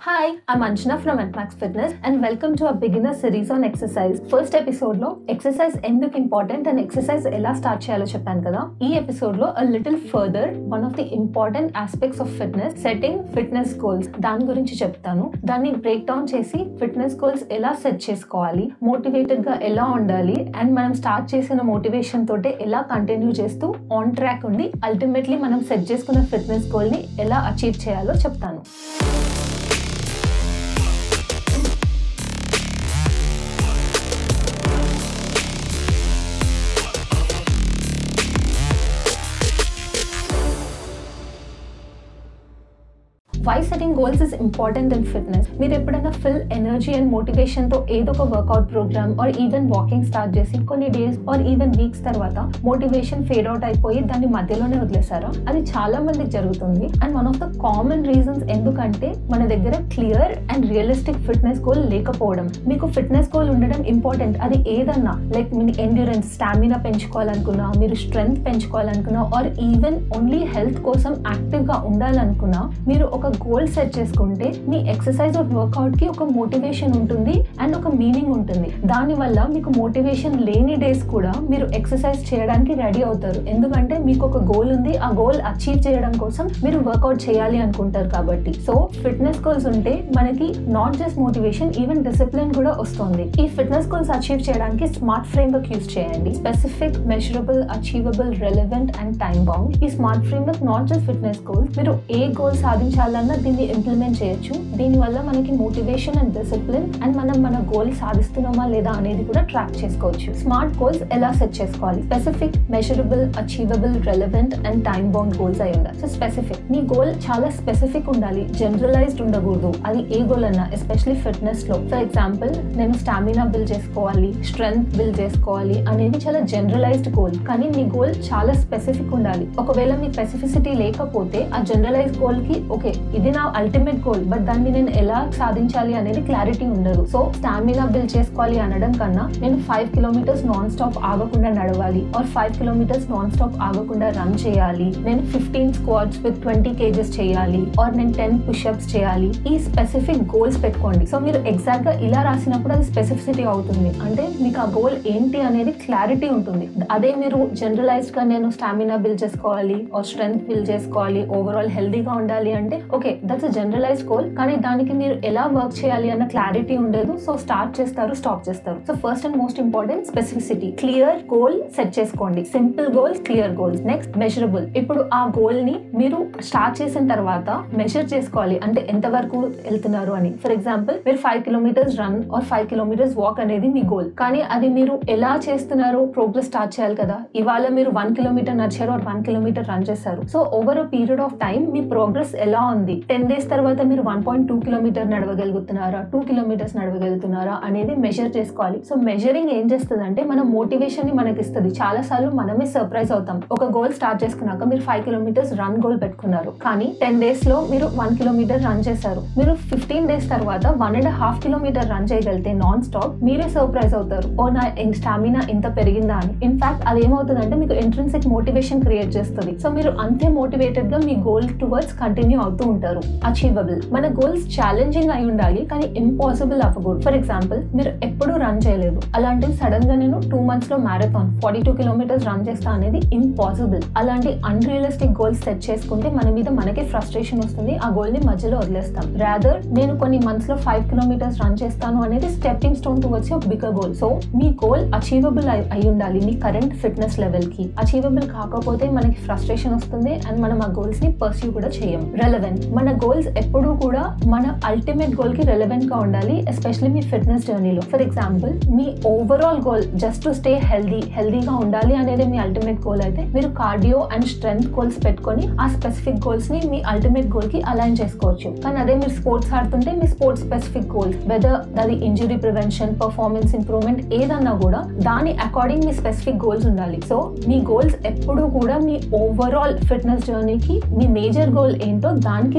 Hi, I'm Anjana from Admax Fitness and welcome to our beginner series on exercise. First episode లో exercise ఎందుకు important and exercise ఎలా start చేయాలో చెప్పాను కదా ఈ ఎపిసోడ్ లో a little further one of the important aspects of fitness setting fitness goals దాని గురించి చెప్తాను దాన్ని బ్రేక్ డౌన్ చేసి ఫిట్నెస్ గోల్స్ ఎలా సెట్ చేసుకోవాలి మోటివేటెడ్ గా ఎలా ఉండాలి అండ్ మనం స్టార్ట్ చేసిన మోటివేషన్ తోటే ఎలా కంటిన్యూ చేస్తూ ఆన్ ట్రాక్ ఉండి అల్టిమేట్లీ మనం సెట్ చేసుకున్న ఫిట్నెస్ గోల్ ని ఎలా అచీవ్ చేయాలో చెప్తాను why setting goals is important in fitness మీరు ఎప్పుడైనా ఫుల్ ఎనర్జీ అండ్ మోటివేషన్ తో ఏదో ఒక workout program or even walking start చేసి కొన్ని డేస్ ఆర్ ఈవెన్ వీక్స్ తర్వాత మోటివేషన్ ఫేడ్ అవుట్ అయిపోయి దాన్ని మధ్యలోనే వదిలేసారా అది చాలా మందికి జరుగుతుంది and one of the common reasons ఎందుకంటే మన దగ్గర clear and realistic fitness goal లేకపోవడం మీకు ఫిట్నెస్ గోల్ ఉండడం ఇంపార్టెంట్ అది ఏదన్నా లైక్ మీ ఎండ్యూరెన్స్ స్టామినా పెంచుకోవాలనుకున్నా మీరు స్ట్రెంగ్త్ పెంచుకోవాలనుకున్నా ఆర్ ఈవెన్ ఓన్లీ హెల్త్ కోసం యాక్టివ్ గా ఉండాలనుకున్నా మీరు ఒక గోల్ సెట్ చేసుకుంటే మీ ఎక్సర్సైజ్ ఆర్ వర్కౌట్ కి ఒక మోటివేషన్ ఉంటుంది అండ్ ఒక మీనింగ్ ఉంటుంది దాని వల్ల మీకు మోటివేషన్ లేని డేస్ కూడా మీరు ఎక్సర్సైజ్ చేయడానికి రెడీ అవుతారు ఎందుకంటే మీకు ఒక గోల్ ఉంది ఆ గోల్ అచీవ్ చేయడం కోసం మీరు వర్కౌట్ చేయాలి అనుకుంటారు కాబట్టి సో ఫిట్నెస్ గోల్స్ ఉంటే మనకి not just motivation even discipline కూడా వస్తుంది ఈ ఫిట్నెస్ గోల్స్ అచీవ్ చేయడానికి స్మార్ట్ ఫ్రేమ్ వర్క్ యూస్ చేయండి specific measurable achievable relevant and time bound ఈ smart framework not just fitness goals మీరు ఏ గోల్ సాధించాలన్నా దీన్ని ఇంప్లిమెంట్ చేయొచ్చు దీని వల్ల మనకి మోటివేషన్ అండ్ డిసిప్లిన్ అండ్ మనం మన గోల్ సాధిస్తున్నామా లేదా అనేది కూడా ట్రాక్ చేసుకోవచ్చు స్మార్ట్ గోల్స్ ఎలా సెట్ చేసుకోవాలి specific measurable achievable relevant and time bound goals అయి ఉండాలి సో స్పెసిఫిక్ మీ గోల్ చాలా స్పెసిఫిక్ ఉండాలి జనరలైజ్డ్ ఉండకూడదు అది ఏ గోల్ అన్నా ఎస్పెషలీ ఫిట్నెస్ లో ఫర్ ఎగ్జాంపుల్ నేను స్టామినా బిల్డ్ చేసుకోవాలి స్ట్రెంగ్త్ బిల్డ్ చేసుకోవాలి అనేది చాలా జనరలైజ్డ్ గోల్ కానీ మీ గోల్ చాలా స్పెసిఫిక్ ఉండాలి ఒకవేళ మీ స్పెసిఫిసిటీ లేకపోతే ఆ జనరలైజ్ గోల్ కి ఓకే ఇది నా అల్టిమేట్ గోల్ బట్ దాన్ని నేను ఎలా సాధించాలి అనేది క్లారిటీ ఉండదు సో స్టామినా బిల్డ్ చేసుకోవాలి అనడం కన్నా నేను ఫైవ్ కిలోమీటర్స్ నాన్ స్టాప్ ఆగకుండా నడవాలి or five kilometres non stop ఆగకుండా రన్ చేయాలి నేను fifteen squats with twenty kgs చేయాలి ఆర్ నేను టెన్ పుషప్స్ చేయాలి ఈ స్పెసిఫిక్ గోల్స్ పెట్టుకోండి సో మీరు ఎగ్జాక్ట్ గా ఇలా రాసినప్పుడు అది స్పెసిఫిసిటీ అవుతుంది అంటే మీకు ఆ గోల్ ఏంటి అనేది క్లారిటీ ఉంటుంది అదే మీరు జనరలైజ్డ్ గా నేను స్టామినా బిల్డ్ చేసుకోవాలి ఆర్ స్ట్రెంగ్త్ బిల్డ్ చేసుకోవాలి ఓవరాల్ హెల్దీగా ఉండాలి అంటే okay that's a generalise goal కానీ దానికి మీరు ఎలా వర్క్ చేయాలి అన్న క్లారిటీ ఉండదు సో స్టార్ట్ చేస్తారు స్టాప్ చేస్తారు so first and most important specificity clear goal set చేసుకోండి simple goals clear goals next measurable ఇప్పుడు ఆ గోల్ ని మీరు స్టార్ట్ చేసిన తర్వాత మెజర్ చేసుకోవాలి అంటే ఎంత వరకు వెళ్తున్నారు అని ఫర్ ఎగ్జాంపుల్ మీరు five kilometres run or five kilometres walk అనేది మీ గోల్ కానీ అది మీరు ఎలా చేస్తున్నారో ప్రోగ్రెస్ స్టార్ట్ చేయాలి కదా ఇవాళ మీరు వన్ కిలోమీటర్ నడిచారు ఆర్ వన్ కిలోమీటర్ రన్ చేశారు so over a period of time మీ ప్రోగ్రెస్ ఎలా ఉంది టెన్ డేస్ తర్వాత మీరు వన్ పాయింట్ టూ కిలోమీటర్ నడవగలుగుతున్నారా టూ కిలోమీటర్స్ నడవగలుగుతున్నారా అనేది మెజర్ చేసుకోవాలి సో మెజరింగ్ ఏం చేస్తుంది అంటే మన మోటివేషన్ ని మనకి ఇస్తుంది చాలా సార్లు మనమే సర్ప్రైజ్ అవుతాం ఒక గోల్ స్టార్ట్ చేసుకున్నాక మీరు ఫైవ్ కిలోమీటర్స్ రన్ గోల్ పెట్టుకున్నారు కానీ టెన్ డేస్ లో మీరు వన్ కిలోమీటర్ రన్ చేశారు మీరు ఫిఫ్టీన్ డేస్ తర్వాత one and half kilometre run చేయగలిగితే నాన్ స్టాప్ మీరే సర్ప్రైజ్ అవుతారు ఓ నా స్టామినా ఇంత పెరిగిందా అని ఇన్ఫాక్ట్ అది ఏమవుతుందంటే మీకు ఇంట్రెన్సిక్ మోటివేషన్ క్రియేట్ చేస్తుంది సో మీరు అంతే మోటివేటెడ్ గా మీ గోల్ టువర్డ్స్ కంటిన్యూ అవుతూ ఉంటారు అచీవబుల్ మన గోల్స్ ఛాలెంజింగ్ అయి ఉండాలి కానీ ఇంపాసిబుల్ అవ్వకూడదు ఫర్ ఎగ్జాంపుల్ మీరు ఎప్పుడూ రన్ చేయలేదు అలాంటివి సడన్ గా నేను టూ మంత్స్ లో marathon forty two kilometres run చేస్తా అనేది ఇంపాసిబుల్ అలాంటి అన్రియలిస్టిక్ గోల్స్ సెట్ చేసుకుంటే మన మీద మనకే ఫ్రస్ట్రేషన్ వస్తుంది ఆ గోల్ ని మధ్యలో వదిలేస్తాం రాదర్ నేను కొన్ని మంత్స్ లో ఫైవ్ కిలోమీటర్స్ రన్ చేస్తాను అనేది stepping stone towards your bigger goal so మీ గోల్ అచీవబుల్ అయి ఉండాలి మీ కరెంట్ ఫిట్నెస్ లెవెల్ కి అచీవబుల్ కాకపోతే మనకి ఫ్రస్ట్రేషన్ వస్తుంది అండ్ మనం ఆ గోల్స్ ని పర్సూ కూడా చేయం రెలవెంట్ మన గోల్స్ ఎప్పుడూ కూడా మన అల్టిమేట్ గోల్ కి రెలవెంట్ గా ఉండాలి ఎస్పెషల్లీ మీ ఫిట్నెస్ జర్నీలో ఫర్ ఎగ్జాంపుల్ మీ overall goal just to stay healthy హెల్దీగా ఉండాలి అనేది మీ అల్టిమేట్ గోల్ అయితే మీరు కార్డియో అండ్ స్ట్రెంగ్త్ గోల్స్ పెట్టుకొని ఆ స్పెసిఫిక్ గోల్స్ ని మీ అల్టిమేట్ గోల్ కి అలైన్ చేసుకోవచ్చు కానీ అదే మీరు స్పోర్ట్స్ ఆడుతుంటే మీ స్పోర్ట్స్ స్పెసిఫిక్ గోల్స్ వెదర్ అది ఇంజురీ ప్రివెన్షన్ పర్ఫార్మెన్స్ ఇంప్రూవ్మెంట్ ఏదన్నా కూడా దాని అకార్డింగ్ మీ స్పెసిఫిక్ గోల్స్ ఉండాలి సో మీ గోల్స్ ఎప్పుడూ కూడా మీ ఓవరాల్ ఫిట్నెస్ జర్నీకి మీ మేజర్ గోల్ ఏంటో దానికి రెలవెంట్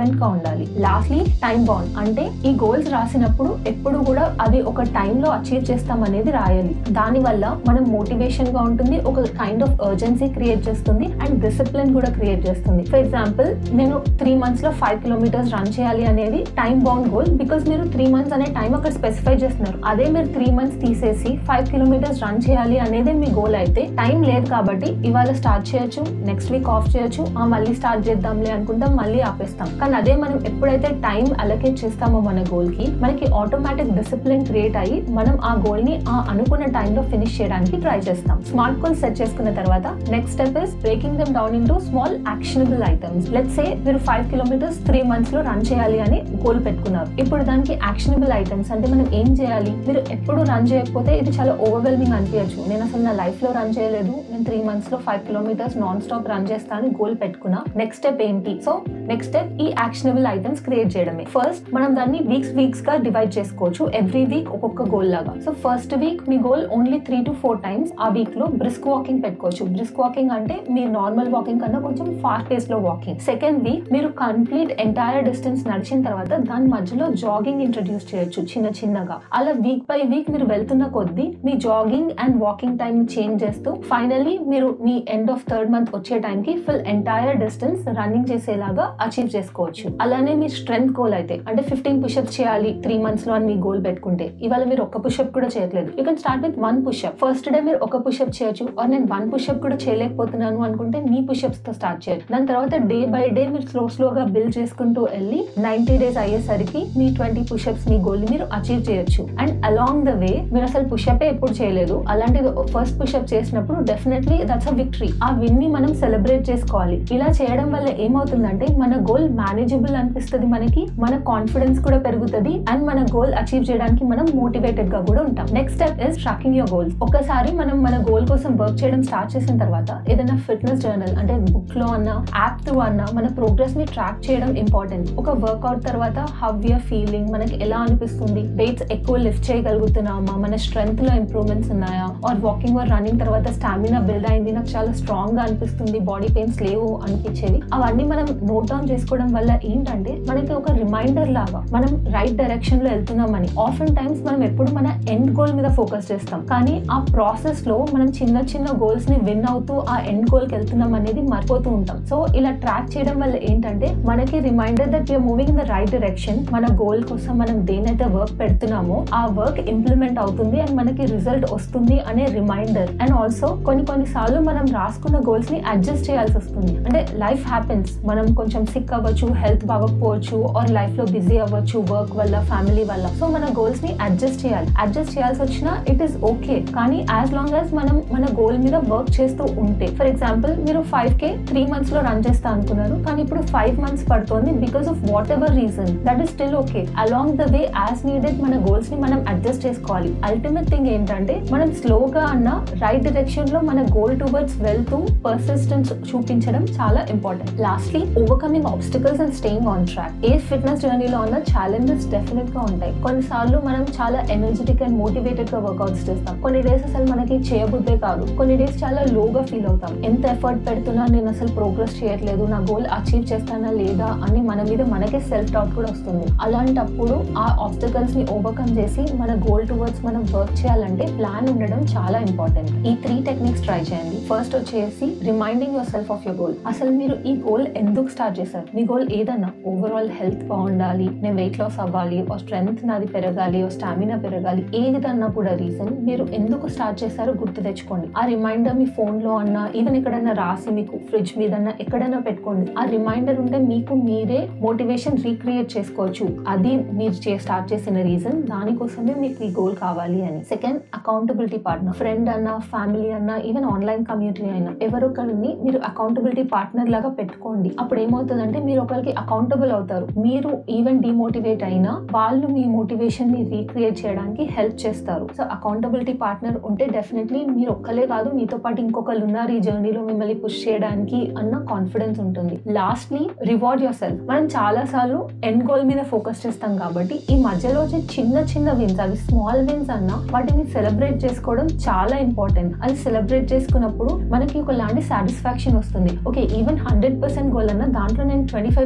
కన్సిస్టెంట్ గా ఉండాలి లాస్ట్లీ టైం బాండ్ అంటే ఈ గోల్స్ రాసినప్పుడు ఎప్పుడు కూడా అవి ఒక టైంలో అచీవ్ చేస్తాం అనేది రాయాలి దాని వల్ల మనం మోటివేషన్ గా ఉంటుంది ఒక కైండ్ ఆఫ్ అర్జెన్సీ క్రియేట్ చేస్తుంది అండ్ డిసిప్లిన్ కూడా క్రియేట్ చేస్తుంది ఫర్ ఎగ్జాంపుల్ నేను త్రీ మంత్స్ లో ఫైవ్ కిలోమీటర్స్ రన్ చేయాలి అనేది టైం బౌండ్ గోల్ బికాస్ మీరు త్రీ మంత్స్ అనే టైం అక్కడ స్పెసిఫై చేస్తున్నారు అదే మీరు త్రీ మంత్స్ తీసేసి ఫైవ్ కిలోమీటర్స్ రన్ చేయాలి అనేది మీ గోల్ అయితే టైం లేదు కాబట్టి ఇవాళ స్టార్ట్ చేయొచ్చు నెక్స్ట్ వీక్ ఆఫ్ చేయొచ్చు ఆ మళ్ళీ స్టార్ట్ చేద్దాంలే అనుకుంటాం మళ్ళీ ఆపేస్తాం కానీ అదే మనం ఎప్పుడైతే టైం అలొకేట్ చేస్తామో మన గోల్ కి మనకి ఆటోమేటిక్ డిసిప్లిన్ క్రియేట్ అయ్యి మనం ఆ గోల్ ని ఆ అనుకున్న టైంలో ఫినిష్ చేయడానికి ట్రై చేస్తాం స్మార్ట్ గోల్ సెట్ చేసుకున్న తర్వాత next step is breaking them down into small actionable items let say మీరు ఫైవ్ కిలోమీటర్స్ త్రీ మంత్స్ లో రన్ చేయాలి అని గోల్ పెట్టుకున్నారు ఇప్పుడు దానికి యాక్షనబుల్ ఐటమ్స్ అంటే మనం ఏం చేయాలి మీరు ఎప్పుడు రన్ చేయకపోతే ఇది చాలా ఓవర్వెల్మింగ్ అనిపించచ్చు నేను అసలు నా లైఫ్ లో రన్ చేయలేదు నేను త్రీ మంత్స్ లో five kilometres non stop run చేస్తాను గోల్ పెట్టుకున్నా నెక్స్ట్ స్టెప్ ఏంటి సో నెక్స్ట్ స్టెప్ ఈ యాక్షనబుల్ ఐటమ్స్ క్రియేట్ చేయడమే ఫస్ట్ మనం దాన్ని వీక్స్ వీక్స్ గా డివైడ్ చేసుకోవచ్చు ఎవ్రీ వీక్ ఒక్కొక్క గోల్ లాగా సో ఫస్ట్ వీక్ మీ goal only three to four times ఆ వీక్ లో బ్రిస్క్ వాకింగ్ పెట్టుకోవచ్చు బ్రిస్క్ వాకింగ్ అంటే మీరు నార్మల్ వాకింగ్ కన్నా కొంచెం ఫాస్ట్ పేస్ లో వాకింగ్ సెకండ్ వీక్ మీరు కంప్లీట్ ఎంటైర్ డిస్టెన్స్ నడిచిన తర్వాత దాని మధ్యలో జాగింగ్ ఇంట్రడ్యూస్ చేయొచ్చు చిన్న చిన్నగా అలా వీక్ బై వీక్ మీరు వెళ్తున్న కొద్దీ మీ jogging and walking time change చేస్తూ ఫైనలీ మీరు మీ ఎండ్ ఆఫ్ థర్డ్ మంత్ వచ్చే టైంకి ఫుల్ ఎంటైర్ డిస్టెన్స్ రన్నింగ్ చేసేలాగా అచీవ్ చేసుకోవచ్చు అలానే మీ స్ట్రెంత్ గోల్ అయితే అంటే ఫిఫ్టీన్ పుషప్స్ చేయాలి త్రీ మంత్స్ లో అని మీ గోల్ పెట్టుకుంటే ఇవాళ మీరు ఒక పుషప్ కూడా చేయట్లేదు you can start with one pushup first day మీరు ఒక పుషప్ చేయొచ్చు ఆర్ నేను వన్ పుషప్ కూడా చేయలేకపోతున్నాను అనుకుంటే మీ పుషప్స్ తో స్టార్ట్ చేయొచ్చు దాని తర్వాత డే బై డే మీరు స్లో స్లోగా బిల్డ్ చేసుకుంటూ వెళ్ళి నైన్టీ డేస్ అయ్యేసరికి మీ ట్వంటీ పుషప్స్ మీ గోల్ మీరు అచీవ్ చేయొచ్చు అండ్ అలాంగ్ ద వే మీరు అసలు పుషప్ ఎప్పుడు చేయలేదు అలాంటిది ఫస్ట్ పుషప్ చేసినప్పుడు డెఫినెట్లీ దట్స్ అ విక్టరీ ఆ విన్ ని మనం సెలబ్రేట్ చేసుకోవాలి ఇలా చేయడం వల్ల ఏమవుతుందంటే మన గోల్ మేనేజబుల్ అనిపిస్తుంది మనకి మన కాన్ఫిడెన్స్ కూడా పెరుగుతుంది అండ్ మన గోల్ అచీవ్ చేయడానికి మనం మోటివేటెడ్ గా కూడా ఉంటాం next step is tracking your goals ఒకసారి మనం మన గోల్ కోసం వర్క్ చేయడం స్టార్ట్ చేసిన తర్వాత ఏదైనా ఫిట్నెస్ జర్నల్ అంటే బుక్ లో అన్న యాప్ త్రూ అన్న మన ప్రోగ్రెస్ ని ట్రాక్ చేయడం ఇంపార్టెంట్ ఒక వర్కౌట్ తర్వాత హౌ యూర్ ఫీలింగ్ మనకి ఎలా అనిపిస్తుంది వెయిట్స్ ఎక్కువ లిఫ్ట్ చేయగలుగుతున్నామా మన స్ట్రెంగ్త్ లో ఇంప్రూవ్మెంట్స్ ఉన్నాయా ఆర్ వాకింగ్ ఆర్ రన్నింగ్ తర్వాత స్టామినా బిల్డ్ అయింది నాకు చాలా స్ట్రాంగ్ గా అనిపిస్తుంది బాడీ పెయిన్స్ లేవు అనిపించేవి అవన్నీ మనం నోట్ డౌన్ చేసుకోవడం వల్ల ఏంటంటే మనకి ఒక రిమైండర్ లాగా మనం రైట్ డైరెక్షన్ లో వెళ్తున్నామని ఆఫెన్ టైమ్స్ మనం ఎప్పుడు మన ఎండ్ గోల్ మీద ఫోకస్ చేస్తాం కానీ ఆ ప్రాసెస్ లో మనం చిన్న చిన్న గోల్స్ ని విన్ అవుతూ ఆ ఎండ్ గోల్ కి వెళ్తున్నాం అనేది మర్చిపోతూ ఉంటాం సో ఇలా ట్రాక్ చేయడం వల్ల ఏంటంటే మనకి reminder that you're moving in the right direction మన గోల్ కోసం మనం దేనైతే వర్క్ పెడుతున్నామో ఆ వర్క్ ఇంప్లిమెంట్ అవుతుంది అండ్ మనకి రిజల్ట్ వస్తుంది అనే రిమైండర్ అండ్ ఆల్సో కొన్ని కొన్ని సార్లు మనం రాసుకున్న గోల్స్ ని అడ్జస్ట్ చేయాల్సి వస్తుంది అంటే లైఫ్ హ్యాపెన్స్ మనం కొంచెం సిక్ అవ్వచ్చు హెల్త్ బాగోకపోవచ్చు ఆర్ లైఫ్ లో బిజీ అవ్వచ్చు వర్క్ వల్ల ఫ్యామిలీ వల్ల సో మన గోల్స్ ని అడ్జస్ట్ చేయాలి అడ్జస్ట్ చేయాల్సి వచ్చినా ఇట్ ఈస్ ఓకే కానీ యాజ్ లాంగ్ యాజ్ మనం మన గోల్ మీద వర్క్ చేస్తూ ఉంటే ఫర్ ఎగ్జాంపుల్ మీరు ఫైవ్ కే త్రీ మంత్స్ లో రన్ చేస్తా అనుకున్నారు కానీ ఇప్పుడు ఫైవ్ మంత్స్ పడుతుంది because of whatever reason that is still okay along the way as needed మన గోల్స్ ని మనం అడ్జస్ట్ చేసుకోవాలి అల్టిమేట్ థింగ్ ఏంటంటే మనం స్లోగా అన్న రైట్ డైరెక్షన్ లో మన గోల్ టువర్డ్స్ వెళ్తూ పర్సిస్టెన్స్ చూపించడం చాలా important lastly overcoming obstacles and staying on track ఏ ఫిట్నెస్ జర్నీలో ఉన్న ఛాలెంజెస్ డెఫినెట్ గా ఉంటాయి కొన్నిసార్లు మనం చాలా ఎనర్జెటిక్ అండ్ మోటివేటెడ్ గా వర్కౌట్స్ చేస్తాం కొన్ని డేస్ అసలు మనకి చేయబుద్దే కాదు కొన్ని డేస్ చాలా లోగా ఫీల్ అవుతాం ఎంత ఎఫర్ట్ పెడుతున్నా నేను అసలు ప్రోగ్రెస్ చేయట్లేదు నా గోల్ అచీవ్ చేస్తానా లేదా అని మన మీద మనకే సెల్ఫ్ డౌట్ కూడా వస్తుంది అలాంటప్పుడు ఆ ఆబ్స్టికల్స్ ని ఓవర్కమ్ చేసి మన గోల్ టువర్డ్స్ మనం వర్క్ చేయాలంటే ప్లాన్ ఉండడం చాలా ఇంపార్టెంట్ ఈ త్రీ టెక్నిక్స్ ట్రై చేయండి ఫస్ట్ వచ్చేసి reminding yourself of your goal అసలు మీరు ఈ గోల్ ఎందుకు స్టార్ట్ చేశారు మీ గోల్ ఏదన్నా ఓవరాల్ హెల్త్ బాగుండాలి నేను వెయిట్ లాస్ అవ్వాలి ఓ స్ట్రెంగ్త్ నాది పెరగాలి ఓ స్టామినా పెరగాలి ఏదన్నా కూడా రీజన్ మీరు ఎందుకు స్టార్ట్ చేశారో గుర్తు తెచ్చుకోండి ఆ రిమైండర్ మీ ఫోన్ లో అన్నా ఈవెన్ ఎక్కడైనా రాసి మీకు ఫ్రిడ్జ్ మీద ఎక్కడైనా పెట్టుకోండి ఆ రిమైండర్ ఉంటే మీకు మీరే మోటివేషన్ రీక్రియేట్ చేసుకోవచ్చు అది మీరు చే స్టార్ట్ చేసిన రీజన్ దానికోసమే మీకు ఈ గోల్ కావాలి అని సెకండ్ అకౌంటబిలిటీ పార్ట్నర్ ఫ్రెండ్ అన్న ఫ్యామిలీ అన్న ఈవెన్ ఆన్లైన్ కమ్యూనిటీ అయినా ఎవరొకరిని మీరు అకౌంటబిలిటీ పార్ట్నర్ లాగా పెట్టుకోండి అప్పుడు ఏమవుతుందంటే మీరు ఒకరికి అకౌంటబుల్ అవుతారు మీరు ఈవెన్ డిమోటివేట్ అయినా వాళ్ళు మీ మోటివేషన్ ని రీక్రియేట్ చేయడానికి హెల్ప్ చేస్తారు సో అకౌంటబిలిటీ పార్ట్నర్ ఉంటే డెఫినెట్లీ మీరు ఒక్కలే కాదు మీతో పాటు ఇంకొకరు ఉన్నారు ఈ జర్నీలో మిమ్మల్ని పుష్ చేయడానికి అన్న కాన్ఫిడెన్స్ ఉంటుంది లాస్ట్లీ రివార్డ్ యువర్ సెల్ఫ్ మనం చాలా సార్లు ఎండ్ గోల్ మీద ఫోకస్ చేస్తాం కాబట్టి ఈ మధ్యలో వచ్చే చిన్న చిన్న విన్స్ అవి స్మాల్ విన్స్ అన్న వాటిని సెలబ్రేట్ చేసుకోవడం చాలా ఇంపార్టెంట్ అది సెలబ్రేట్ చేసుకున్నప్పుడు మనకి ఒకలాంటి సాటిస్ఫాక్షన్ వస్తుంది okay even hundred percent goal అన్న దాంట్లో నేను ట్వంటీ ఫైవ్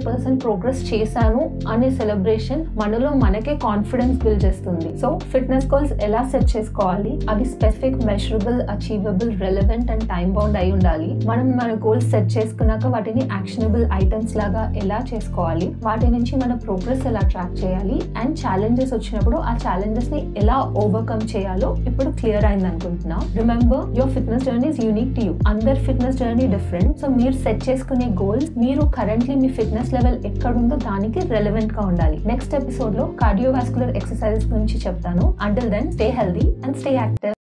పర్సెంట్ ప్రోగ్రెస్ చేశాను అనే సెలబ్రేషన్ మనలో మనకే కాన్ఫిడెన్స్ బిల్డ్ చేస్తుంది సో ఫిట్నెస్ గోల్స్ ఎలా సెట్ చేసుకోవాలి అవి specific measurable achievable relevant and time bound అయి ఉండాలి మనం మన గోల్స్ సెట్ చేసుకున్నాక వాటిని యాక్షనబుల్ ఐటమ్స్ లాగా ఎలా చేసుకోవాలి వాటి నుంచి మన ప్రోగ్రెస్ ఎలా ట్రాక్ చేయాలి అండ్ ఛాలెంజెస్ వచ్చినప్పుడు ఆ ఛాలెంజెస్ ని ఎలా ఓవర్కమ్ చేయాలో ఇప్పుడు క్లియర్ అయింది అనుకుంటున్నా remember your fitness journey is unique to you అందర్ ఫిట్నెస్ జర్నీ డిఫరెంట్ సో మీరు సెట్ చేసుకునే గోల్స్ మీరు కరెంట్లీ మీ ఫిట్నెస్ లెవెల్ ఎక్కడుందో దానికి రెలవెంట్ గా ఉండాలి నెక్స్ట్ ఎపిసోడ్ లో కార్డియోవాస్కులర్ ఎక్సర్సైజెస్ గురించి చెప్తాను until then stay healthy and stay active